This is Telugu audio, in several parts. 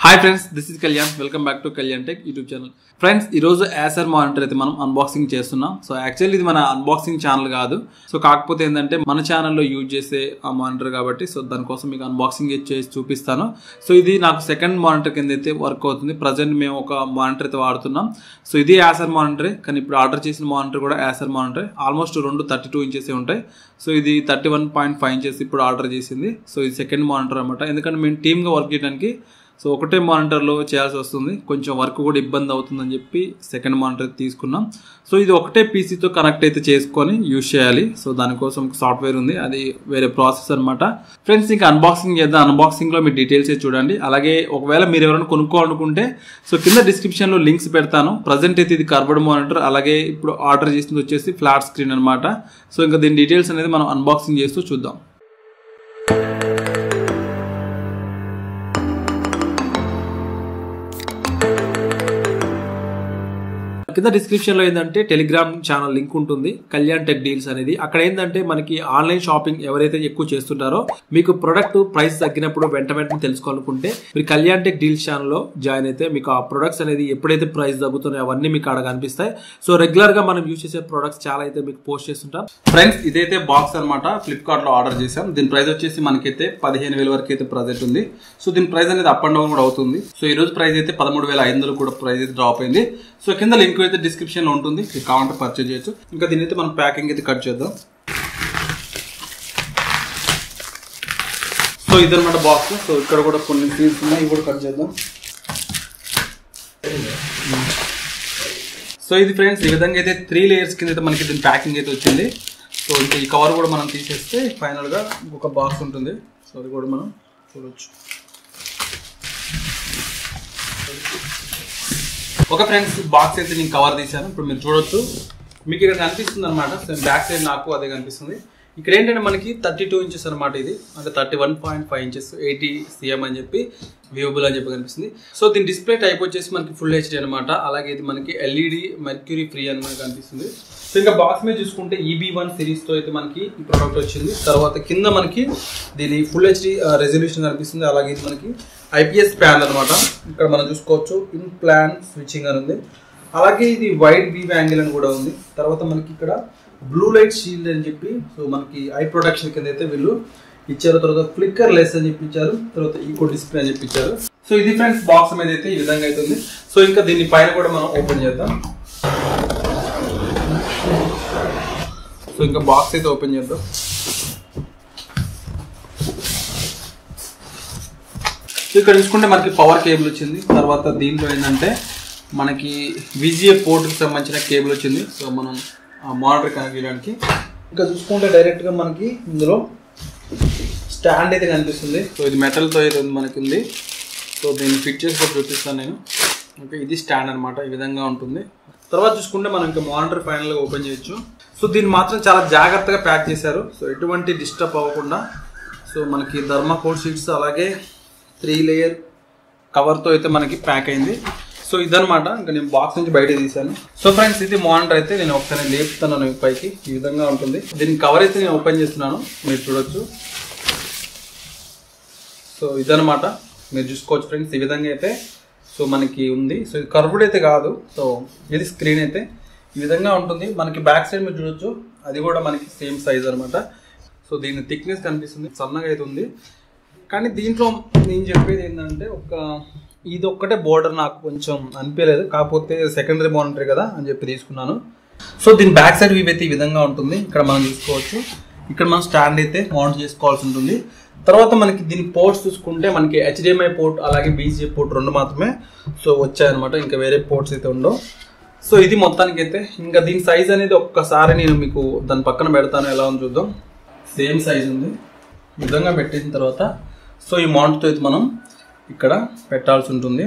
hi friends this is Kalyan welcome back to Kalyan tech YouTube channel friends ఈ రోజు యాసర్ మానిటర్ అయితే మనం అన్బాక్సింగ్ చేస్తున్నాం సో యాక్చువల్లీ ఇది మన అన్బాక్సింగ్ ఛానల్ కాదు సో కాకపోతే ఏంటంటే మన ఛానల్లో యూజ్ చేసే ఆ మానిటర్ కాబట్టి సో దానికోసం మీకు అన్బాక్సింగ్ చేసి చూపిస్తాను సో ఇది నాకు సెకండ్ మానిటర్ కింద అయితే వర్క్ అవుతుంది ప్రజెంట్ మేము ఒక మానిటర్ అయితే వాడుతున్నాం సో ఇది యాసర్ మానిటరే కానీ ఇప్పుడు ఆర్డర్ చేసిన మానిటర్ కూడా యాసర్ మానిటరే ఆల్మోస్ట్ రెండు థర్టీ టూ ఇంచెస్ ఉంటాయి సో ఇది thirty one point five inches ఇప్పుడు ఆర్డర్ చేసింది సో ఇది సెకండ్ మానిటర్ అనమాట ఎందుకంటే మేము టీమ్గా వర్క్ చేయడానికి సో ఒకటే మానిటర్లో చేయాల్సి వస్తుంది కొంచెం వర్క్ కూడా ఇబ్బంది అవుతుందని చెప్పి సెకండ్ మానిటర్ తీసుకున్నాం సో ఇది ఒకటే పీసీతో కనెక్ట్ అయితే చేసుకొని యూజ్ చేయాలి సో దానికోసం సాఫ్ట్వేర్ ఉంది అది వేరే ప్రాసెస్ అనమాట ఫ్రెండ్స్ ఇంకా అన్బాక్సింగ్ చేద్దాం అన్బాక్సింగ్లో మీ డీటెయిల్స్ చూడండి అలాగే ఒకవేళ మీరు ఎవరైనా కొనుక్కోవాలనుకుంటే సో కింద డిస్క్రిప్షన్లో లింక్స్ పెడతాను ప్రజెంట్ అయితే ఇది కర్బడ్ మానిటర్ అలాగే ఇప్పుడు ఆర్డర్ చేసింది వచ్చేసి ఫ్లాట్ స్క్రీన్ అనమాట సో ఇంకా దీని డీటెయిల్స్ అనేది మనం అన్బాక్సింగ్ చేస్తూ చూద్దాం కింద డిస్క్రిప్షన్ లో ఏంటంటే టెలిగ్రామ్ ఛానల్ లింక్ ఉంటుంది కళ్యాణ్ టెక్ డీల్స్ అనేది అక్కడ ఏంటంటే మనకి ఆన్లైన్ షాపింగ్ ఎవరైతే ఎక్కువ చేస్తుంటారో మీకు ప్రొడక్ట్ ప్రైస్ తగ్గినప్పుడు వెంట వెంటనే తెలుసుకోవాలనుకుంటే మీరు కళ్యాణ్ టెక్ డీల్స్ ఛానల్లో జాయిన్ అయితే మీకు ఆ ప్రొడక్ట్స్ అనేది ఎప్పుడైతే ప్రైస్ తగ్గుతున్నాయో అవన్నీ మీకు అక్కడ కనిపిస్తాయి సో రెగ్యులర్ గా మనం యూజ్ చేసే ప్రొడక్ట్స్ చాలా అయితే మీకు పోస్ట్ చేస్తుంటాం ఫ్రెండ్స్ ఇదైతే బాక్స్ అనమాట ఫ్లిప్కార్ట్ లో ఆర్డర్ చేసాం దీని ప్రైస్ వచ్చేసి మనకైతే పదిహేను వేల వరకు అయితే ప్రైస్ ఉంది సో దీని ప్రైస్ అనేది అప్ అండ్ డౌన్ కూడా అవుతుంది సో ఈ రోజు ప్రైస్ అయితే పదమూడు వేల ఐదు వందలు కూడా ప్రైస్ అయితే డ్రాప్ అయింది సో కింద లింక్ అయితే డిస్క్రిప్షన్ లో ఉంటుంది మీకు కావాలంటే పర్చేజ్ చేయొచ్చు ఇంకా దీని అయితే మనం ప్యాకింగ్ అయితే కట్ చేద్దాం సో ఇదనమాట బాక్స్ సో ఇక్కడ కూడా కొన్ని సీల్స్ ఉన్నాయి ఇవి కూడా కట్ చేద్దాం సో ఇది ఫ్రెండ్స్ ఈ విధంగా అయితే త్రీ లేయర్స్ కింద అయితే మనకి దీని ప్యాకింగ్ అయితే వచ్చింది సో ఇంకా ఈ కవర్ కూడా మనం తీసేస్తే ఫైనల్గా ఒక బాక్స్ ఉంటుంది సో అది కూడా మనం చూడొచ్చు ఒక ఫ్రెండ్స్ బాక్స్ అయితే నేను కవర్ తీశాను ఇప్పుడు మీరు చూడొచ్చు మీకు ఇక్కడ కనిపిస్తుంది అనమాట బ్యాక్ సైడ్ నాకు అదే కనిపిస్తుంది ఇక్కడ ఏంటంటే మనకి థర్టీ టూ ఇంచెస్ అనమాట ఇది అంటే thirty one point five inches eighty CM అని చెప్పి వ్యూబుల్ అని చెప్పి కనిపిస్తుంది సో దీని డిస్ప్లే టైప్ వచ్చేసి మనకి ఫుల్ హెచ్డీ అనమాట అలాగే ఇది మనకి ఎల్ఈడి మెర్క్యూరీ ఫ్రీ అని మనకి కనిపిస్తుంది సో ఇంకా బాక్స్ మీద చూసుకుంటే ఈబీ వన్ సిరీస్ తో అయితే మనకి ఈ ప్రోడక్ట్ వచ్చింది తర్వాత కింద మనకి దీని ఫుల్ హెచ్డీ రెజల్యూషన్ కనిపిస్తుంది అలాగే ఇది మనకి ఐపీఎస్ ప్యాన్ అనమాట ఇక్కడ మనం చూసుకోవచ్చు ఇన్ ప్లాన్ స్విచ్చింగ్ అని ఉంది అలాగే ఇది వైడ్ బీవ్ యాంగిల్ అని కూడా ఉంది తర్వాత మనకి ఇక్కడ బ్లూ లైట్ షీల్డ్ అని చెప్పి సో మనకి ఐ ప్రొడక్షన్ కింద అయితే వీళ్ళు ఇచ్చారు తర్వాత ఫ్లిక్కర్ లెస్ అని చెప్పి ఇచ్చారు తర్వాత ఈకో డిస్ప్లే అని చెప్పి ఇచ్చారు సో ఇది ఫ్రెండ్స్ బాక్స్ మీద అయితే ఈ విధంగా అవుతుంది సో ఇంకా దీని పైన కూడా మనం ఓపెన్ చేద్దాం సో ఇంకా బాక్స్ అయితే ఓపెన్ చేద్దాం సో ఇక్కడ చూసుకుంటే మనకి పవర్ కేబుల్ వచ్చింది తర్వాత దీంట్లో ఏంటంటే మనకి విజిఏ పోర్ట్కి సంబంధించిన కేబుల్ వచ్చింది సో మనం మానిటర్ కనెక్ట్ చేయడానికి ఇంకా చూసుకుంటే డైరెక్ట్గా మనకి ఇందులో స్టాండ్ అయితే కనిపిస్తుంది సో ఇది మెటల్తో అయితే ఉంది మనకి ఉంది సో దీన్ని ఫిట్ చేసి కూడా చూపిస్తాను నేను ఓకే ఇది స్టాండ్ అనమాట ఈ విధంగా ఉంటుంది తర్వాత చూసుకుంటే మనం ఇంకా మానిటర్ ఫైనల్గా ఓపెన్ చేయొచ్చు సో దీన్ని మాత్రం చాలా జాగ్రత్తగా ప్యాక్ చేశారు సో ఎటువంటి డిస్టర్బ్ అవ్వకుండా సో మనకి ధర్మాకోల్ షీట్స్ అలాగే త్రీ లేయర్ కవర్తో అయితే మనకి ప్యాక్ అయింది సో ఇదనమాట ఇంకా నేను బాక్స్ నుంచి బయట తీసాను సో ఫ్రెండ్స్ ఇది మానిటర్ అయితే నేను ఒకసారి లేపుతున్నాను పైకి ఈ విధంగా ఉంటుంది దీని కవర్ అయితే నేను ఓపెన్ చేస్తున్నాను మీరు చూడొచ్చు సో ఇదనమాట మీరు చూసుకోవచ్చు ఫ్రెండ్స్ ఈ విధంగా అయితే సో మనకి ఉంది సో ఇది కర్వ్డ్ అయితే కాదు సో ఇది స్క్రీన్ అయితే ఈ విధంగా ఉంటుంది మనకి బ్యాక్ సైడ్ మీరు చూడొచ్చు అది కూడా మనకి సేమ్ సైజ్ అనమాట సో దీని థిక్నెస్ కనిపిస్తుంది సన్నగా అయితే ఉంది కానీ దీంట్లో నేను చెప్పేది ఏంటంటే ఒక ఇది ఒక్కటే బోర్డర్ నాకు కొంచెం అనిపించలేదు కాకపోతే సెకండరీ మానిటర్ కదా అని చెప్పి తీసుకున్నాను సో దీని బ్యాక్ సైడ్ వ్యూ అయితే ఈ విధంగా ఉంటుంది ఇక్కడ మనం చూసుకోవచ్చు ఇక్కడ మనం స్టాండ్ అయితే మౌంట్ చేసుకోవాల్సి ఉంటుంది తర్వాత మనకి దీని పోర్ట్స్ చూసుకుంటే మనకి హెచ్డిఎంఐ పోర్ట్ అలాగే బీసీఏ పోర్ట్ రెండు మాత్రమే సో వచ్చాయన్నమాట ఇంకా వేరే పోర్ట్స్ అయితే ఉండవు సో ఇది మొత్తానికి అయితే ఇంకా దీని సైజ్ అనేది ఒక్కసారి నేను మీకు దాని పక్కన పెడతాను ఎలా ఉంది చూద్దాం సేమ్ సైజ్ ఉంది ఈ విధంగా పెట్టిన తర్వాత సో ఈ మౌంట్తో అయితే మనం ఇక్కడ పెట్టాల్సి ఉంటుంది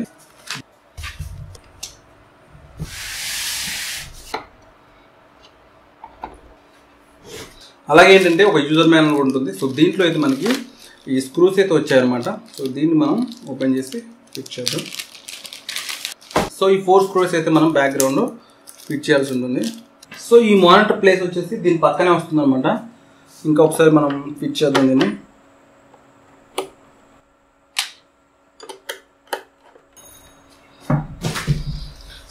అలాగే ఏంటంటే ఒక యూజర్ మ్యాన్ ఉంటుంది సో దీంట్లో అయితే మనకి ఈ స్క్రూస్ అయితే వచ్చాయన్నమాట సో దీన్ని మనం ఓపెన్ చేసి ఫిట్ చేద్దాం సో ఈ ఫోర్ స్క్రూస్ అయితే మనం బ్యాక్గ్రౌండ్ ఫిట్ చేయాల్సి ఉంటుంది సో ఈ మానిటర్ ప్లేస్ వచ్చేసి దీని పక్కనే వస్తుంది అనమాట ఇంకా ఒకసారి మనం ఫిట్ చేద్దాం దీన్ని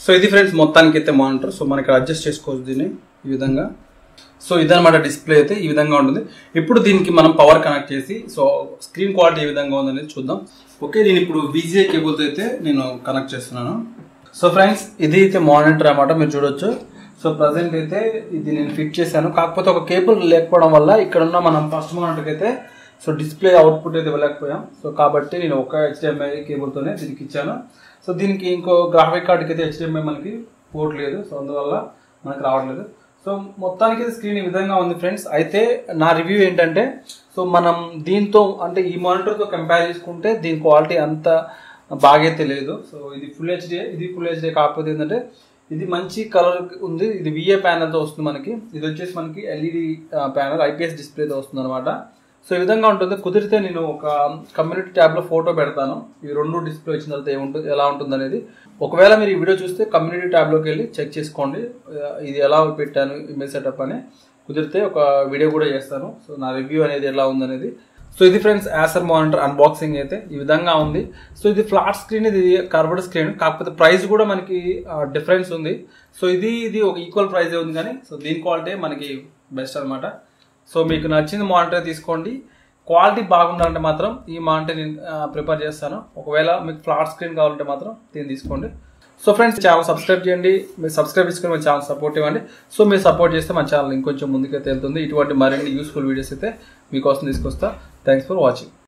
సో ఇది ఫ్రెండ్స్ మొత్తానికి అయితే మానిటర్ సో మనకి అడ్జస్ట్ చేసుకోవచ్చు దీన్ని ఈ విధంగా సో ఇదనమాట డిస్ప్లే అయితే ఈ విధంగా ఉంటుంది ఇప్పుడు దీనికి మనం పవర్ కనెక్ట్ చేసి సో స్క్రీన్ క్వాలిటీ ఏ విధంగా ఉందనేది చూద్దాం ఓకే నేను ఇప్పుడు విజిఏ కేబుల్తో అయితే నేను కనెక్ట్ చేస్తున్నాను సో ఫ్రెండ్స్ ఇది అయితే మానిటర్ అన్నమాట మీరు చూడొచ్చు సో ప్రజెంట్ అయితే ఇది నేను ఫిట్ చేశాను కాకపోతే ఒక కేబుల్ లేకపోవడం వల్ల ఇక్కడ ఉన్న మనం ఫస్ట్ మానిటర్కి అయితే సో డిస్ప్లే అవుట్పుట్ అయితే ఇవ్వలేకపోయాం సో కాబట్టి నేను ఒక హెచ్డిఎంఐ కేబుల్తోనే దీనికి ఇచ్చాను సో దీనికి ఇంకో గ్రాఫిక్ కార్డ్కి అయితే హెచ్డిఎంఐ మనకి పోర్ట్ లేదు సో అందువల్ల మనకి రావట్లేదు సో మొత్తానికి స్క్రీన్ ఈ విధంగా ఉంది ఫ్రెండ్స్ అయితే నా రివ్యూ ఏంటంటే సో మనం దీంతో అంటే ఈ మానిటర్తో కంపేర్ చేసుకుంటే దీని క్వాలిటీ అంత బాగైతే లేదు సో ఇది ఫుల్ హెచ్డి ఇది ఫుల్ హెచ్డి కాకపోతే ఏంటంటే ఇది మంచి కలర్ ఉంది ఇది విఏ ప్యానల్తో వస్తుంది మనకి ఇది వచ్చేసి మనకి ఎల్ఈడి ప్యానల్ ఐపీఎస్ డిస్ప్లేతో వస్తుంది అనమాట సో ఈ విధంగా ఉంటుంది కుదిరితే నేను ఒక కమ్యూనిటీ ట్యాబ్లో ఫోటో పెడతాను ఈ రెండు డిస్ప్లే వచ్చిన తర్వాత ఏముంటుంది ఎలా ఉంటుంది అనేది ఒకవేళ మీరు ఈ వీడియో చూస్తే కమ్యూనిటీ ట్యాబ్లోకి వెళ్ళి చెక్ చేసుకోండి ఆ, ఇది ఎలా పెట్టాను ఇమేజ్ సెటప్ అని కుదిరితే ఒక వీడియో కూడా చేస్తాను సో నా రివ్యూ అనేది ఎలా ఉందనేది సో ఇది ఫ్రెండ్స్ యాసర్ మానిటర్ అన్బాక్సింగ్ అయితే ఈ విధంగా ఉంది సో ఇది ఫ్లాట్ స్క్రీన్ ఇది కర్వ్డ్ స్క్రీన్ కాకపోతే ప్రైస్ కూడా మనకి డిఫరెన్స్ ఉంది సో ఇది ఇది ఒక ఈక్వల్ ప్రైస్ ఉంది కానీ సో దీని క్వాలిటీ మనకి బెస్ట్ అన్నమాట సో మీకు నచ్చిన మానిటర్ తీసుకోండి క్వాలిటీ బాగుండాలంటే మాత్రం ఈ మానిటర్ నేను ప్రిపేర్ చేస్తాను ఒకవేళ మీకు ఫ్లాట్ స్క్రీన్ కావాలంటే మాత్రం దీన్ని తీసుకోండి సో ఫ్రెండ్స్ ఛానల్ సబ్స్క్రైబ్ చేయండి మీరు సబ్స్క్రైబ్ చేసుకుని మన ఛానల్ సపోర్ట్ ఇవ్వండి సో మీరు సపోర్ట్ చేస్తే మన ఛానల్ ఇంకొంచెం ముందుకైతే వెళ్తుంది ఇటువంటి మరిన్ని యూస్ఫుల్ వీడియోస్ అయితే మీకోసం తీసుకొస్తా థ్యాంక్స్ ఫర్ వాచింగ్